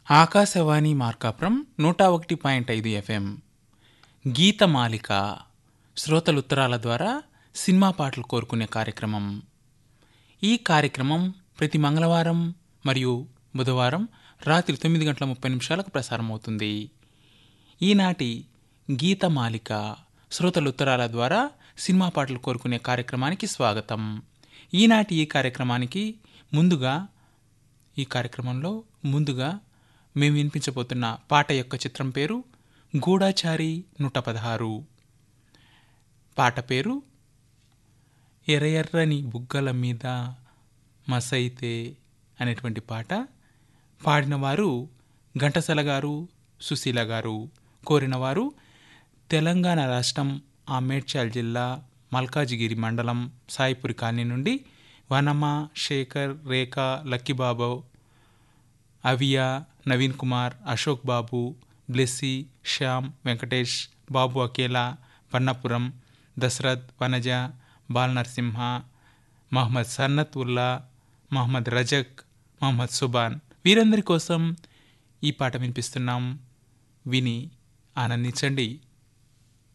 ఆకాశవాణి మార్కాపురం నూట ఒకటి పాయింట్ ఐదు ఎఫ్ఎం గీతమాలిక శ్రోతలుత్తరాల ద్వారా సినిమా పాటలు కోరుకునే కార్యక్రమం ఈ కార్యక్రమం ప్రతి మంగళవారం మరియు బుధవారం రాత్రి తొమ్మిది గంటల ముప్పై నిమిషాలకు ప్రసారం అవుతుంది ఈనాటి గీతమాలిక శ్రోతలుత్తరాల ద్వారా సినిమా పాటలు కోరుకునే కార్యక్రమానికి స్వాగతం ఈనాటి ఈ కార్యక్రమానికి ముందుగా ఈ కార్యక్రమంలో ముందుగా మేము వినిపించబోతున్న పాట యొక్క చిత్రం పేరు గూఢాచారి నూట పదహారు పాట పేరు ఎర్ర ఎర్రని బుగ్గల మీద మసైతే అనేటువంటి పాట పాడినవారు ఘంటసల గారు సుశీల గారు కోరినవారు తెలంగాణ రాష్ట్రం ఆ మేడ్చల్ జిల్లా మల్కాజిగిరి మండలం సాయిపురి కాలనీ నుండి వనమ శేఖర్ రేఖ లక్కీబాబు అవియా నవీన్ కుమార్ అశోక్ బాబు బ్లెస్సీ శ్యామ్ వెంకటేష్ బాబు అకేలా వన్నపురం దశరథ్ వనజ బాల్ నరసింహ మహమ్మద్ సన్నత్ ఉల్లా మహమ్మద్ రజక్ మహమ్మద్ సుబాన్ వీరందరి కోసం ఈ పాట వినిపిస్తున్నాం విని ఆనందించండి